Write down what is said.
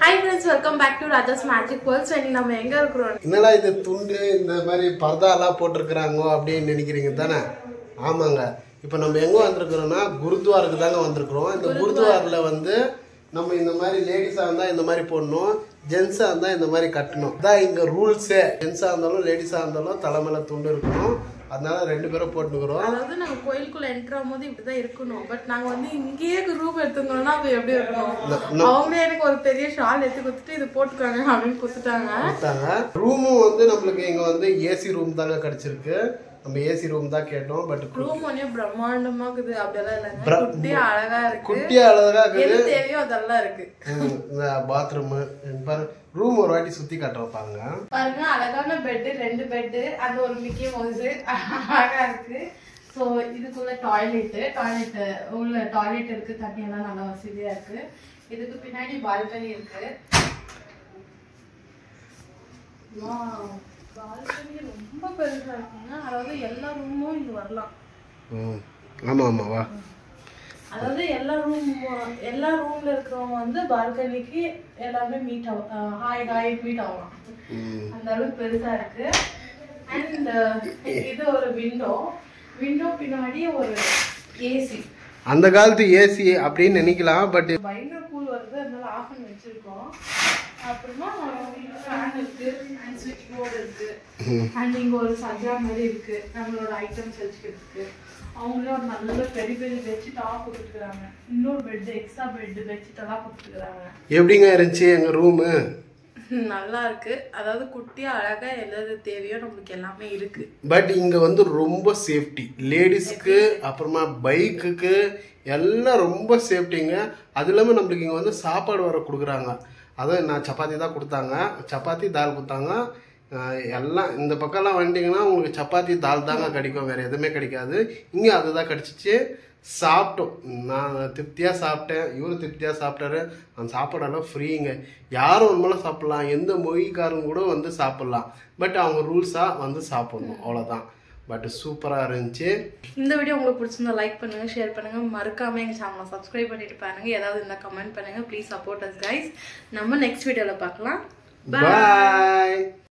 hi friends welcome back to Raja's magic world so இன்னைக்கு நம்ம எங்க இருக்கிறோம் என்னடா இது துண்டு இந்த மாதிரி பர்தாலாம் போட்டிருக்கிறாங்க அப்படின்னு நினைக்கிறீங்க தானே ஆமாங்க இப்போ நம்ம எங்கே வந்திருக்கிறோம்னா குருத்வாருக்கு தாங்க வந்திருக்கிறோம் இந்த குருத்வாரில் வந்து நம்ம இந்த மாதிரி லேடிஸாக இருந்தால் இந்த மாதிரி போடணும் ஜென்ஸாக இருந்தால் இந்த மாதிரி கட்டணும் இதான் இங்கே ரூல்ஸே ஜென்ஸாக இருந்தாலும் லேடிஸாக இருந்தாலும் தலைமையில துண்டு இருக்கணும் அதனால ரெண்டு பேரும் போட்டுக்கிறோம் அதாவது நாங்க கோயிலுக்குள்ள என்டர் ஆகும்போது இப்படிதான் இருக்கணும் பட் நாங்க வந்து இங்கேயே ரூம் எடுத்துக்கணும்னா அது எப்படி இருக்கணும் அவங்களே எனக்கு ஒரு பெரிய ஷால் எடுத்து கொடுத்துட்டு இது போட்டுக்காங்க அப்படின்னு கொடுத்துட்டாங்க கொடுத்தாங்க ரூமும் வந்து நம்மளுக்கு இங்கே வந்து ஏசி ரூம் தாங்க கிடச்சிருக்கு நம்ம ஏசி ரூம் தான் கேட்டோம் பட் ரூம் ஒன்னே பிரம்மாண்டமா இருக்குது அப்படியெல்லாம் இல்லைங்க பிர- குட்டி அழகா இருக்கு குட்டி அழகாக எது தேவையோ அதெல்லாம் இருக்கு ம், இந்த பாத்ரூமு பாரு ரூம் ஒரு வாட்டி சுத்தி காட்டுறோம் பாருங்க பாருங்க அழகான பெட் ரெண்டு பெட் அந்த ஒரு மிக்கி மவுஸ் அழகா இருக்கு ஸோ இதுக்குள்ள டாய்லெட் டாய்லெட் உள்ள டாய்லெட் இருக்கு தண்ணி எல்லாம் நல்லா வசதியா இருக்கு இதுக்கு பின்னாடி பால்கனி இருக்கு பால்கனி ரொம்ப பெருசா இருக்குங்க அதாவது எல்லா ரூமும் இங்க வரலாம் ம் ஆமா ஆமா வா அதாவது எல்லா ரூம் எல்லா ரூம்ல இருக்கிறவங்க வந்து பால்கனிக்கு எல்லாமே மீட் ஆகும் ஹாய் ஹாய் மீட் ஆகலாம் ம் அந்த அளவுக்கு பெருசா இருக்கு அண்ட் இது ஒரு விண்டோ விண்டோ பின்னாடி ஒரு ஏசி அந்த காலத்து ஏசி அப்படின்னு நினைக்கலாம் பட் பயங்கர கூல் வருது அதனால ஆஃப் பண்ணி வச்சிருக்கோம் அப்புறமா ஃபேன் இருக்கு அண்ட் சுவிட்ச் போர்டு இருக்கு அண்ட் இங்க ஒரு சஜா மாதிரி இருக்கு நம்மளோட ஐட்டம்ஸ் வச்சுக்கிறதுக்கு அவங்களே ஒரு நல்ல பெரிய பெரிய பெட்ஷீட் ஆஃப் கொடுத்துருக்காங்க இன்னொரு பெட் எக்ஸ்ட்ரா பெட் பெட்ஷீட் எல்லாம் கொடுத்துருக்காங்க எப்படிங்க இருந்துச்சு எங்க ரூமு நல்லா இருக்கு அதாவது குட்டியா அழகா எதாவது தேவையோ நம்மளுக்கு எல்லாமே இருக்கு பட் இங்க வந்து ரொம்ப சேஃப்டி லேடிஸ்க்கு அப்புறமா பைக்குக்கு எல்லாம் ரொம்ப சேஃப்டிங்க அது இல்லாமல் நம்மளுக்கு இங்கே வந்து சாப்பாடு வர கொடுக்குறாங்க அதுவும் நான் சப்பாத்தி தான் கொடுத்தாங்க சப்பாத்தி தால் கொடுத்தாங்க அஹ் எல்லாம் இந்த பக்கம்லாம் வந்துட்டிங்கன்னா உங்களுக்கு சப்பாத்தி தால் தாங்க கிடைக்கும் வேறு எதுவுமே கிடைக்காது இங்கே அதுதான் கிடச்சிச்சு சாப்பிட்டோம் நான் திருப்தியாக சாப்பிட்டேன் இவரும் திருப்தியாக சாப்பிட்டாரு அந்த சாப்பாடெல்லாம் ஃப்ரீங்க யாரும் ஒன்றுமெல்லாம் சாப்பிட்லாம் எந்த மொழிக்காரங்க கூட வந்து சாப்பிட்லாம் பட் அவங்க ரூல்ஸாக வந்து சாப்பிடணும் அவ்வளோதான் பட் சூப்பராக இருந்துச்சு இந்த வீடியோ உங்களுக்கு பிடிச்சிருந்தா லைக் பண்ணுங்க ஷேர் பண்ணுங்க மறக்காம எங்க சேனலை சப்ஸ்கிரைப் பண்ணிட்டு பாருங்க ஏதாவது இருந்தா கமெண்ட் பண்ணுங்க ப்ளீஸ் சப்போர்ட் அஸ் கைஸ் நம்ம நெக்ஸ்ட் வீடியோல பார்க்கலாம் பாய்